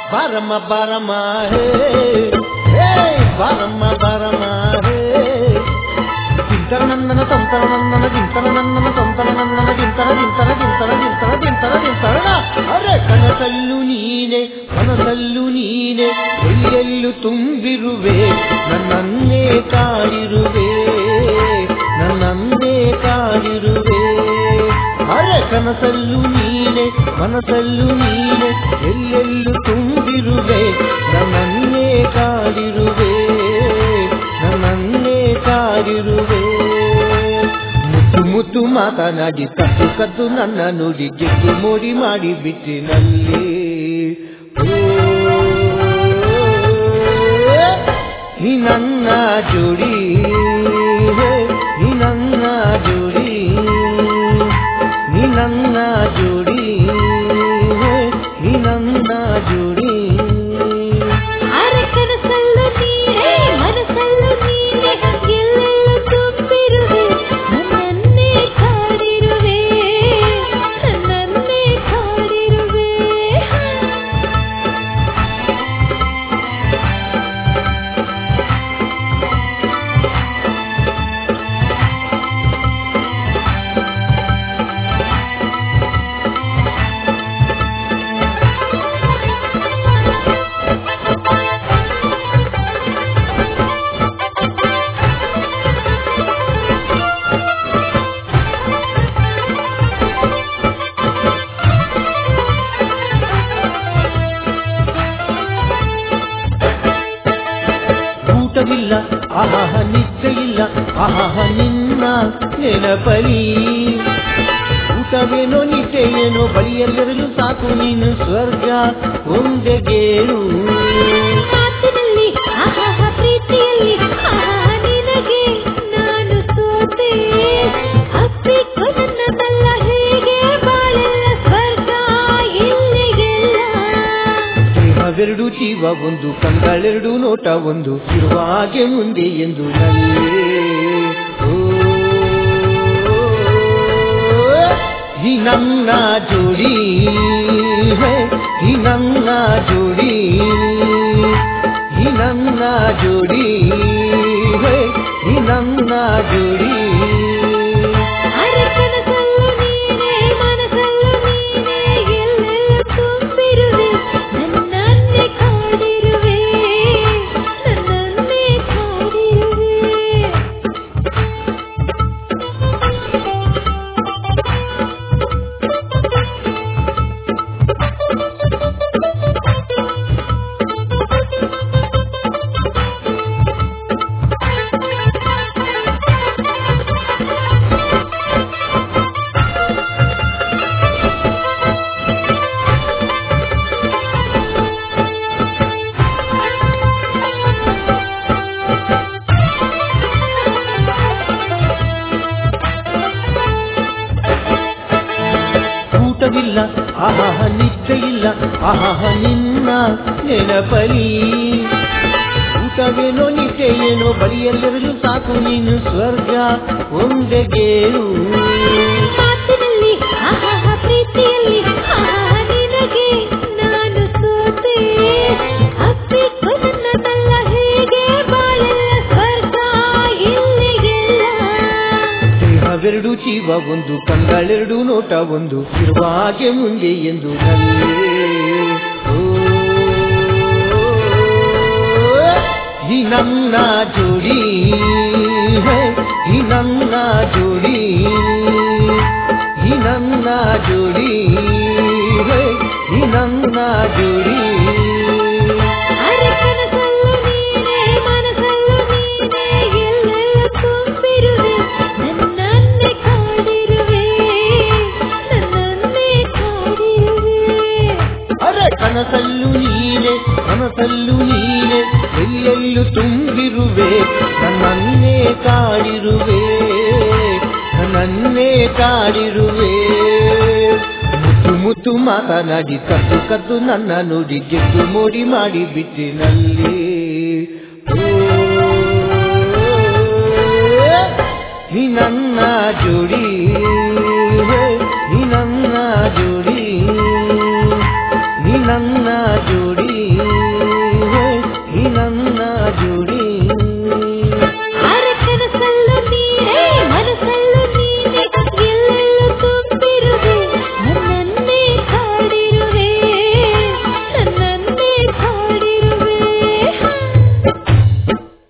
ಬಾರಮ್ಮ ಬಾರಮ್ಮ ಹೇ ಹೇ ಬಾರಮ್ಮ ಬಾರಮ್ಮ ಹೇ ದಿಂತರ ನನ್ನನ ತಂತರ ನನ್ನನ ದಿಂತರ ನನ್ನನ ತಂತರ ನನ್ನನ ದಿಂತರ ದಿಂತರ ದಿಂತರ ದಿಂತರ ದಿಂತರ ದಿಂತರ ಅರೆ ಕನಸಲ್ಲು ನೀನೆ ಮನಸಲ್ಲು ನೀನೆ ಎಲ್ಲೆಲ್ಲೂ ತುಂಬಿರುವೆ ನನ್ನನ್ನೇ ಕಾಡಿರುವೆ ನನ್ನನ್ನೇ ಕಾಡಿರುವೆ ಅರೆ ಕನಸಲ್ಲು ನೀನೆ ಮನಸಲ್ಲು ನೀನೆ ಎಲ್ಲೆಲ್ಲೂ ತುಂಬಿರುವೆ ನನ್ನನ್ನೇ ಕಾಡಿರುವೆ ನನ್ನನ್ನೇ ಕಾಡಿರುವೆ ಮುತ್ತು ಮುತ್ತು ಮಾತನಾಡಿ ಕದ್ದು ಕದ್ದು ನನ್ನ ನುಡಿ ಗೆದ್ದು ಮೋಡಿ ಮಾಡಿ ಬಿಟ್ಟಿನಲ್ಲಿ ನೀ ನನ್ನ ಜೋಡಿ ನೀ ನನ್ನ ಜೋಡಿ ನೀ ನನ್ನ ಜೋಡಿ ನೀ ನನ್ನ ಜೋಡಿ ಅರೆ ಕನಸಲ್ಲು ನೀನೆ ಮನಸಲ್ಲು ನೀನೆ ಎಲ್ಲೆಲ್ಲೂ ತುಂಬಿರುವೆ ನನ್ನನ್ನೇ ಕಾಡಿರುವೆ ನನ್ನನ್ನೇ ಕಾಡಿರುವೆ ಊಟವಿಲ್ಲ ಆಹಾಹ ನಿದ್ದೆ ಇಲ್ಲ ಆಹಾಹ ನಿನ್ನ ನೆನಪಲಿ ಊಟವೇನೋ ನಿದ್ದೆ ಏನೋ ಬಳಿಯಲ್ಲಿರಲು ಸಾಕು ನೀನು ಸ್ವರ್ಗ ಒಂದೇ ಗೇರು ಮಾತಿನಲ್ಲಿ ಆಹಾಹ ಪ್ರೀತಿಯಲ್ಲಿ ಆಹಾಹ ನಿನಗೆ ನಾನು ಸೋತೆ ಅಪ್ಪಿಕೊ ನನ್ನದಲ್ಲ ಹೇಗೆ ಬಾಳೆಲ್ಲ ಸ್ವರ್ಗ ಇಲ್ಲಿಗೆಲ್ಲ ದೇಹವೆರಡು ಜೀವ ಒಂದು ಕಂಗಳೆರಡು ನೋಟ ಒಂದು ಇರುವ ಹಾಗೆ ಮುಂದೆ ಎಂದು ನಲ್ಲೇ ಓ, ಈ ನನ್ನ ಜೋಡಿ ಹೇ, ಈ ನನ್ನ ಜೋಡಿ ಈ ನನ್ನ ಜೋಡಿ ಹೇ, ಈ ನನ್ನ ಜೋಡಿ ಅರೆ ಕನಸಲ್ಲು ನೀನೆ ಮನಸಲ್ಲು ನೀನೆ ಎಲ್ಲೆಲ್ಲೂ ತುಂಬಿರುವೆ ನನ್ನನ್ನೇ ಕಾಡಿರುವೆ ನನ್ನನ್ನೇ ಕಾಡಿರುವೆ ಊಟವಿಲ್ಲ ಆಹಾಹ ನಿದ್ದೆ ಇಲ್ಲ ಆಹಾಹ ನಿನ್ನ ನೆನಪಲಿ ಊಟವೇನೋ ನಿದ್ದೆ ಏನೋ ಬಳಿಯಲ್ಲಿರಲು ಸಾಕು ನೀನು ಸ್ವರ್ಗ ಒಂದೇ ಗೇರು ಮಾತಿನಲ್ಲಿ ಆಹಾಹ ಪ್ರೀತಿಯಲ್ಲಿ ಆಹಾಹ ನಿನಗೆ ನಾನು ಸೋತೆ ಅಪ್ಪಿಕೊ ನನ್ನದಲ್ಲ ಹೇಗೆ ಬಾಳೆಲ್ಲ ಸ್ವರ್ಗ ಇಲ್ಲಿಗೆಲ್ಲ ದೇಹವೆರಡು ಜೀವ ಒಂದು ಕಂಗಳೆರಡು ನೋಟ ಒಂದು ಇರುವ ಹಾಗೆ ಮುಂದೆ ಎಂದು ನಲ್ಲೇ ಓ, ಈ ನನ್ನ ಜೋಡಿ ಹೇ, ಈ ನನ್ನ ಜೋಡಿ ಈ ನನ್ನ ಜೋಡಿ ಹೇ, ಈ ನನ್ನ ಜೋಡಿ ಅರೆ ಕನಸಲ್ಲು ನೀನೆ ಮನಸಲ್ಲು ನೀನೆ ಎಲ್ಲೆಲ್ಲೂ ತುಂಬಿರುವೆ ನನ್ನನ್ನೇ ಕಾಡಿರುವೆ ನನ್ನನ್ನೇ ಕಾಡಿರುವೆ ಅರೆ ಕನಸಲ್ಲು ನೀನೆ ಕನಸಲ್ಲು ನೀನೆ ಎಲ್ಲೆಲ್ಲೂ ತುಂಬಿರುವೆ ನನ್ನನ್ನೇ ಕಾಡಿರುವೆ ನನ್ನನ್ನೇ ಕಾಡಿರುವೆ ಮುತ್ತು ಮುತ್ತು ಮಾತನಾಡಿ ಕದ್ದು ಕದ್ದು ನನ್ನ ನುಡಿ ಗೆದ್ದು ಮೋಡಿ ಮಾಡಿ ಬಿಟ್ಟಿನಲ್ಲಿ ಓ, ನೀ ನನ್ನ ಜೋಡಿ ಹೇ, ನೀ ನನ್ನ ಜೋಡಿ ನೀ ನನ್ನ ಜೋಡಿ ಹೇ, ನೀ ನನ್ನ ಜೋಡಿ